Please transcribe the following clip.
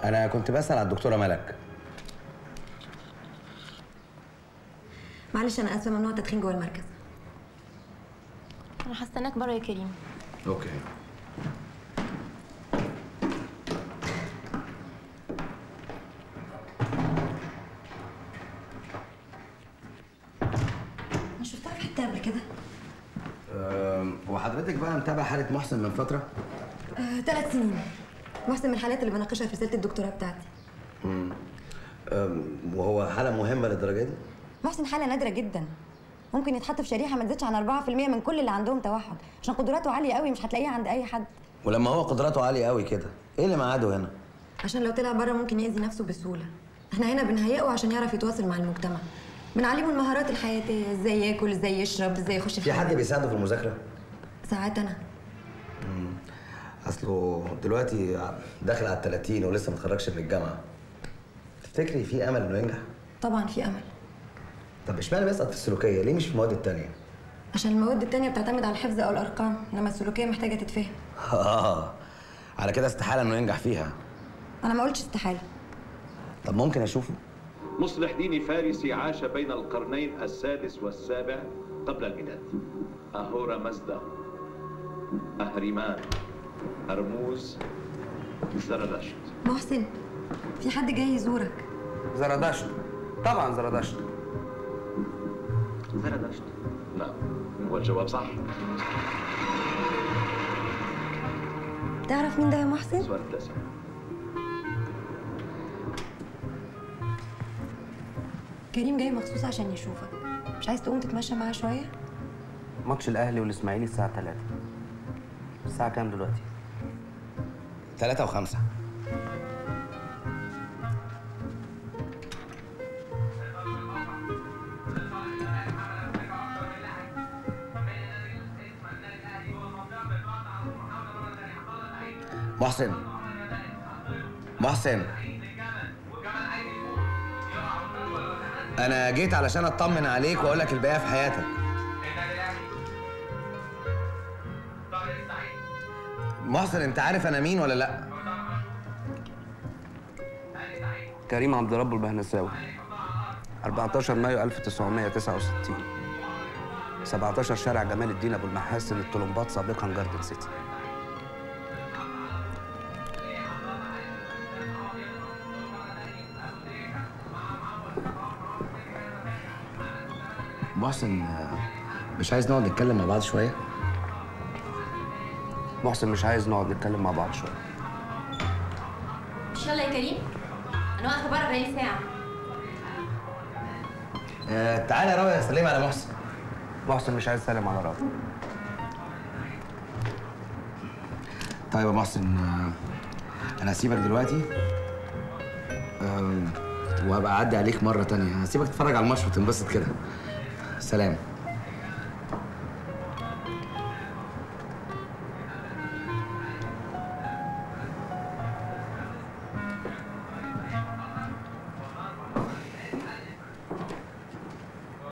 انا كنت بسال على الدكتوره ملك معلش انا اسفه ممنوع التدخين جوه المركز انا هستناك بره يا كريم اوكي انا شفتها في حته قبل كده أم، هو حضرتك بقى متابع حاله محسن من فتره آه، ثلاث سنين محسن من الحالات اللي بناقشها في رساله الدكتوراه بتاعتي أم، وهو حاله مهمه للدرجه دي محسن حاله نادره جدا ممكن يتحط في شريحه ما تزيدش عن 4% من كل اللي عندهم توحد عشان قدراته عاليه قوي مش هتلاقيها عند اي حد ولما هو قدراته عاليه قوي كده ايه اللي ميعاده هنا عشان لو طلع بره ممكن يأذي نفسه بسهوله احنا هنا بنهيئه عشان يعرف يتواصل مع المجتمع بنعلمه المهارات الحياتيه ازاي ياكل ازاي يشرب ازاي يخش في في حد حياته. بيساعده في المذاكره ساعات انا اصله دلوقتي داخل على ال 30 ولسه ما اتخرجش من الجامعه تفتكري في امل انه ينجح طبعا في امل طب اشمعنى بيسقط في السلوكيه ليه مش في المواد التانية عشان المواد التانية بتعتمد على الحفظ او الارقام انما السلوكيه محتاجه تتفهم اه على كده استحاله انه ينجح فيها انا ما قلتش استحاله طب ممكن اشوفه مصلح دين فارسي عاش بين القرنين السادس والسابع قبل الميلاد أهورا مزدا أهريمان هرموز زرادشت محسن في حد جاي يزورك زرادشت طبعا زرادشت زرادشت نعم والجواب صح تعرف مين ده يا محسن السؤال التاسع كريم جاي مخصوص عشان يشوفك مش عايز تقوم تتمشى معاه شويه ماتش الاهلي والاسماعيلي الساعه 3 الساعه كام دلوقتي ثلاثة وخمسة محسن محسن انا جيت علشان اطمن عليك واقول لك الباقي في حياتك محسن انت عارف انا مين ولا لا كريم عبد رب البهنساوي 14 مايو 1969 17 شارع جمال الدين ابو المحاسن الطلمبات سابقا جاردن سيتي محسن آه، مش عايز نقعد نتكلم مع بعض شويه محسن مش عايز نقعد نتكلم مع بعض شويه مش يلا يا كريم انا واقفه بره بقالي ساعه آه تعالى يا راوي سلم على محسن محسن مش عايز يسلم على رابع طيب يا محسن آه، انا هسيبك دلوقتي آم، وهبقى اعدي عليك مره تانية هسيبك تتفرج على الماتش وتنبسط كده سلام